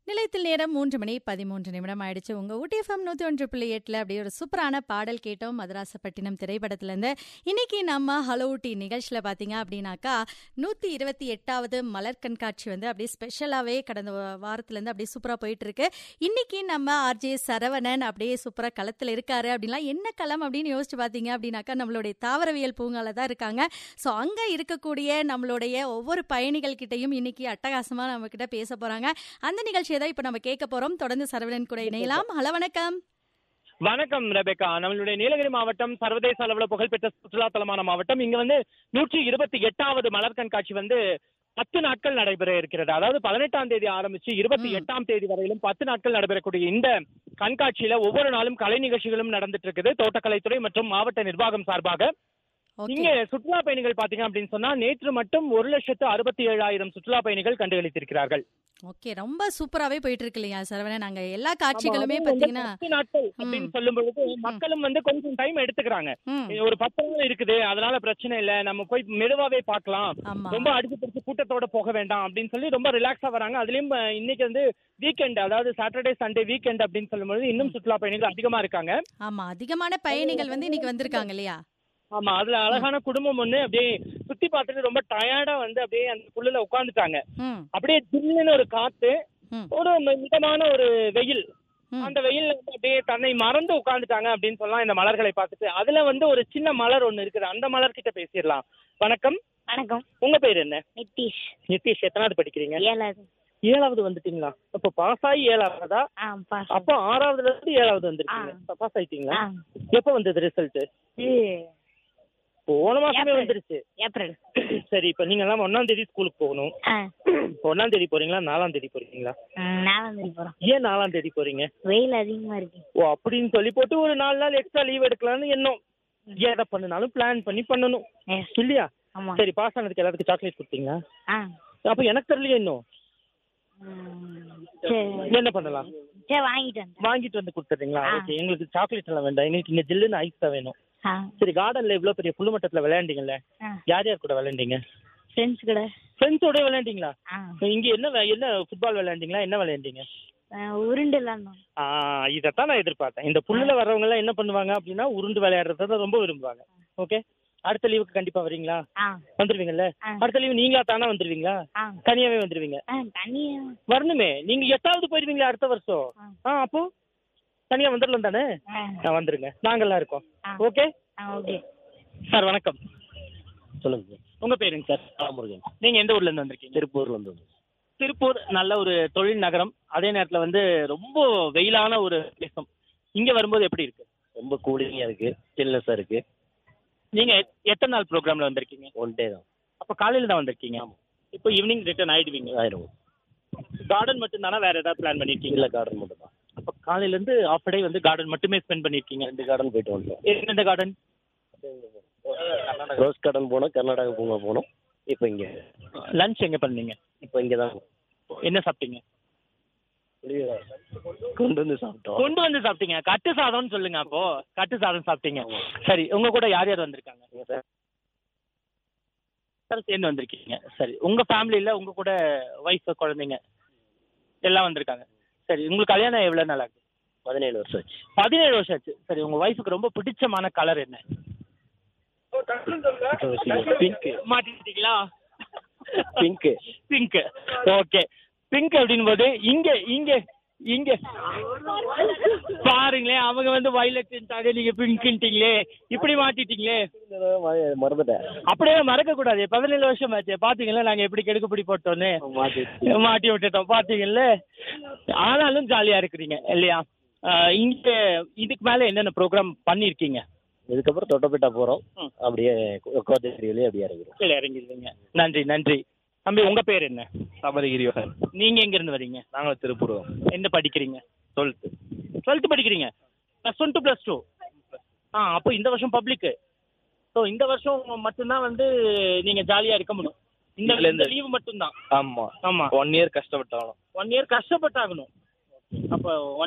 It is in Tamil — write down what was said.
நிலையத்தில் நேரம் மூன்று மணி பதிமூன்று நிமிடம் ஆயிடுச்சு உங்க ஊட்டி எஃப்எம் நூத்தி ஒன்று புள்ளி எட்டுல அப்படியே ஒரு சூப்பரான பாடல் கேட்டோம் மதராசப்பட்டினம் திரைப்படத்துல இருந்து இன்னைக்கு நம்ம ஹலோ ஊட்டி நிகழ்ச்சியில பாத்தீங்க அப்படின்னாக்கா நூத்தி இருபத்தி எட்டாவது மலர் கண்காட்சி வந்து அப்படியே ஸ்பெஷலாவே கடந்த வா- வாரத்துல இருந்து அப்படியே சூப்பரா போயிட்டு இருக்கு இன்னைக்கு நம்ம ஆர்ஜே சரவணன் அப்படியே சூப்பரா களத்துல இருக்காரு அப்படின்லாம் என்ன களம் அப்படின்னு யோசிச்சு பாத்தீங்க அப்படின்னாக்கா நம்மளுடைய தாவரவியல் பூங்கால தான் இருக்காங்க ஸோ அங்க இருக்கக்கூடிய நம்மளுடைய ஒவ்வொரு பயணிகள் கிட்டையும் இன்னைக்கு அட்டகாசமா நம்ம கிட்ட பேச போறாங்க அந்த நிகழ்ச்சியை தான் இப்ப நம்ம கேட்க போறோம் தொடர்ந்து சரவணன் கூட இணையலாம் ஹலோ வணக்கம் வணக்கம் ரெபேக்கா நம்மளுடைய நீலகிரி மாவட்டம் சர்வதேச அளவுல புகழ்பெற்ற சுற்றுலா தலமான மாவட்டம் இங்க வந்து நூற்றி இருபத்தி எட்டாவது மலர் கண்காட்சி வந்து பத்து நாட்கள் நடைபெற இருக்கிறது அதாவது பதினெட்டாம் தேதி ஆரம்பிச்சு இருபத்தி ம். எட்டாம் தேதி வரையிலும் பத்து நாட்கள் நடைபெறக்கூடிய இந்த கண்காட்சியில ஒவ்வொரு நாளும் கலை நிகழ்ச்சிகளும் நடந்துட்டு இருக்குது தோட்டக்கலைத்துறை மற்றும் மாவட்ட நிர்வாகம் சார்பாக ஓகே இங்க சுற்றுலா பயணிகள் பாத்தீங்க அப்படின்னு சொன்னா நேற்று மட்டும் ஒரு லட்சத்து அறுபத்தி ஏழாயிரம் சுற்றுலா பயணிகள் கண்டுகளித்திருக்கிறார்கள் ஓகே ரொம்ப சூப்பராவே போயிட்டு இருக்கு இல்லையா சரவணன் நாங்க எல்லா காட்சிகளுமே ஆமா, அதுவும் வந்து பாத்தீங்கன்னா பத்து நாட்கள் அப்படின்னு சொல்லும் பொழுது மக்களும் வந்து கொஞ்சம் டைம் எடுத்துக்கிறாங்க ம், ஒரு பத்து நாள் இருக்குது அதனால பிரச்சனை இல்ல நம்ம போய் மெதுவாவே பார்க்கலாம் ஆமா ரொம்ப அடிச்சு பிடிச்சு கூட்டத்தோட போக வேண்டாம் அப்படின்னு சொல்லி ரொம்ப ரிலாக்ஸா வராங்க அதுலயும் அஹ், இன்னைக்கு வந்து வீக்கெண்ட் அதாவது சாட்டர்டே சண்டே வீக்கெண்ட் அப்படின்னு சொல்லும்போது இன்னும் சுற்றுலா பயணிகள் அதிகமா இருக்காங்க ஆமா அதிகமான பயணிகள் வந்து இன்னைக்கு வந்திருக்காங்க இல்லையா ஆமா அதுல அழகான குடும்பம் ஒண்ணு அப்படியே சுத்தி பார்த்துட்டு ரொம்ப டயர்டா வந்து அப்படியே அந்த புல்லுல உட்காந்துட்டாங்க ம் அப்படியே ஜில்லுன்னு ஒரு காத்து ம். ஒரு மிதமான ஒரு வெயில் ம். அந்த வெயில்ல வந்து அப்படியே தன்னை மறந்து உட்கார்ந்துட்டாங்க அப்படின்னு சொல்லலாம் இந்த மலர்களை பார்த்துட்டு அதுல வந்து ஒரு சின்ன மலர் ஒண்ணு இருக்குது அந்த மலர் கிட்ட பேசிடலாம் வணக்கம் வணக்கம் உங்க பேர் என்ன நிதிஷ் நிதிஷ் எத்தனாவது படிக்கிறீங்க ஏழாவது ஏழாவது வந்துட்டீங்களா அப்போ பாஸ் ஆகி ஏழாவதா ஆ பாஸ் அப்போ ஆறாவதுல இருந்து ஏழாவது வந்திருக்கீங்க ஆ. பாஸ் ஆயிட்டீங்களா ஆ எப்போ வந்தது ரிசல்ட் இது போன மாசமே ஏப்ரல். வந்துருச்சு ஏப்ரல் சரி இப்போ நீங்க எல்லாம் ஒன்னாம் தேதி ஸ்கூலுக்கு போகணும் ஆ ஒன்னாம் தேதி போறீங்களா நாலாம் தேதி போறீங்களா ம், நாலாம் தேதி போகிறோம் ஏன் நாலாம் தேதி போறீங்க வெயில் அதிகமாக இருக்கு ஓ அப்படின்னு சொல்லி போட்டு ஒரு நாலு நாள் எக்ஸ்ட்ரா லீவ் எடுக்கலாம்னு எண்ணம் எதை பண்ணனாலும் பிளான் பண்ணி பண்ணணும் எஸ் இல்லையா ஆமாம் சரி பாஸ் ஆனதுக்கு எல்லாத்துக்கும் சாக்லேட் கொடுத்தீங்களா ஆ அப்போ எனக்கு தெரியலையே இன்னும் ம், சரி என்ன பண்ணலாம் சரி வாங்கிட்டு வந்தேன் வாங்கிட்டு வந்து கொடுத்துறீங்களா ஆ. ஓகே எங்களுக்கு சாக்லேட் எல்லாம் வேண்டாம் எங்களுக்கு இங்க ஜில்லுன்னு ஐஸ் தான் வேணும் ஆ சரி கார்டன்ல இவ்வளவு பெரிய புல்லுமட்டத்துல விளையாண்டீங்கல்ல ஆ யார் யார் கூட விளையாண்டீங்க ஃப்ரெண்ட்ஸ் கூட ஃப்ரெண்ட்ஸோட விளையாண்டீங்களா ஆ இங்க என்ன வே- என்ன ஃபுட்பால் விளையாண்டீங்களா என்ன விளையாண்டீங்க ஆ, உருண்டு விளாண்டோம் ஆ இதைத்தான் நான் எதிர்பார்த்தேன் இந்த புல்லுல வர்றவங்க எல்லாம் என்ன பண்ணுவாங்க அப்படின்னா உருண்டு விளையாடுறத தான் ரொம்ப விரும்புவாங்க ஓகே அடுத்த லீவுக்கு கண்டிப்பா வரீங்களா ஆ வந்துருவீங்கல்ல ஆ. அடுத்த லீவு நீங்களா தானே வந்துருவீங்களா ஆ தனியாவே வந்துருவீங்க ஆ தண்ணி வரணுமே நீங்க எட்டாவது போயிருவீங்களா அடுத்த வருஷம் ஆ. ஆ அப்போ தனியா வந்துடலாம் தானே ஆ ஆ, வந்துருங்க நாங்கெல்லாம் இருக்கோம் ஆ. ஓகே ஆ ஓகே சார் வணக்கம் சொல்லுங்க சார் உங்க பேருங்க சார் ராமுருகன் நீங்க எந்த ஊர்ல இருந்து வந்திருக்கீங்க திருப்பூர்ல இருந்து வந்தோம். திருப்பூர் நல்ல ஒரு தொழில் நகரம் அதே நேரத்துல வந்து ரொம்ப வெயிலான ஒரு தேசம் இங்க வரும்போது எப்படி இருக்கு ரொம்ப கூலிங்கா இருக்கு சில்னஸா இருக்கு நீங்க எத்- எத்தனை நாள் ப்ரோக்ராம்ல வந்திருக்கீங்க ஒன் டே தான் அப்ப காலையில தான் வந்திருக்கீங்க இப்போ ஈவினிங் ரிட்டர்ன் ஆயிடுவீங்க ஆயிரும் கார்டன் மட்டும் தானே வேற ஏதாவது பிளான் பண்ணிருக்கீங்க இல்ல கார்டன் மட்டும் தான் அப்ப காலையில இருந்து ஆஃப் டே வந்து கார்டன் மட்டுமே ஸ்பெண்ட் பண்ணிருக்கீங்க ரெண்டு கார்டன் போயிட்டு வந்தோம் எந்த கார்டன் ரோஸ் கார்டன் போனோம் கர்நாடகா பூங்கா போனோம் இப்போ இங்க லஞ்ச் எங்க பண்ணீங்க இப்போ இங்க தான் என்ன சாப்பிட்டீங்க கொண்டு வந்து சாப்பிட்டோம் கொண்டு வந்து சாப்பிட்டீங்க கட்டு சாதம்னு சொல்லுங்க அப்போ கட்டு சாதம் சாப்பிட்டீங்க சரி உங்க கூட யார் யார் வந்திருக்காங்க இங்க சார் சார் சேர்ந்து வந்திருக்கீங்க சரி உங்க ஃபேமிலியில உங்க கூட ஒய்ஃப் குழந்தைங்க எல்லாம் வந்திருக்காங்க சரி உங்களுக்கு கல்யாணம் எவ்வளவு நாள் ஆகுது பதினேழு வருஷம் ஆச்சு பதினேழு வருஷம் ஆச்சு சரி உங்க ஒய்ஃபுக்கு ரொம்ப பிடிச்சமான கலர் என்ன பிங்க் மாட்டிக்கிட்டீங்களா பிங்க் பிங்க் ஓகே பிங்க் அப்படின் போது இங்க இங்க இங்க பாருங்களேன் அவங்க வந்து வயலட்ன்ட்டாங்க நீங்க பிங்க்ன்ட்டீங்களே இப்படி மாட்டிட்டீங்களே மறந்துட்டேன் அப்படியே மறக்க கூடாது பதினேழு வருஷம் ஆச்சு பாத்தீங்களா நாங்க எப்படி கெடுக்குப்படி போட்டோன்னு மாட்டி மாட்டி விட்டுட்டோம் பாத்தீங்கல்ல ஆனாலும் ஜாலியா இருக்கிறீங்க இல்லையா ஆஹ் இங்க இதுக்கு மேல என்னென்ன ப்ரோக்ராம் பண்ணிருக்கீங்க இதுக்கப்புறம் தொட்டப்பேட்டா போறோம் ம். அப்படியே கோத்தகிரி வழியே அப்படியே இறங்குறோம் கீழே இறங்கிடுவீங்க நன்றி நன்றி தம்பி உங்க பேர் என்ன சபரிகிரி யோகன் நீங்க எங்க இருந்து வரீங்க நாங்களும் திருப்பூர் என்ன படிக்கிறீங்க டுவெல்த்து டுவெல்த் படிக்கிறீங்க plus one to plus two ஆ அப்போ இந்த வருஷம் பப்ளிக்கு ஸோ இந்த வருஷம் மட்டும்தான் வந்து நீங்க ஜாலியா இருக்க முடியும் இந்த இதுல இந்த இருந்து- லீவு மட்டும்தான் ஆமா ஆமா ஒன் இயர் கஷ்டப்பட்டாலும் ஒன் இயர் கஷ்டப்பட்டாகணும் அப்போ ஒன்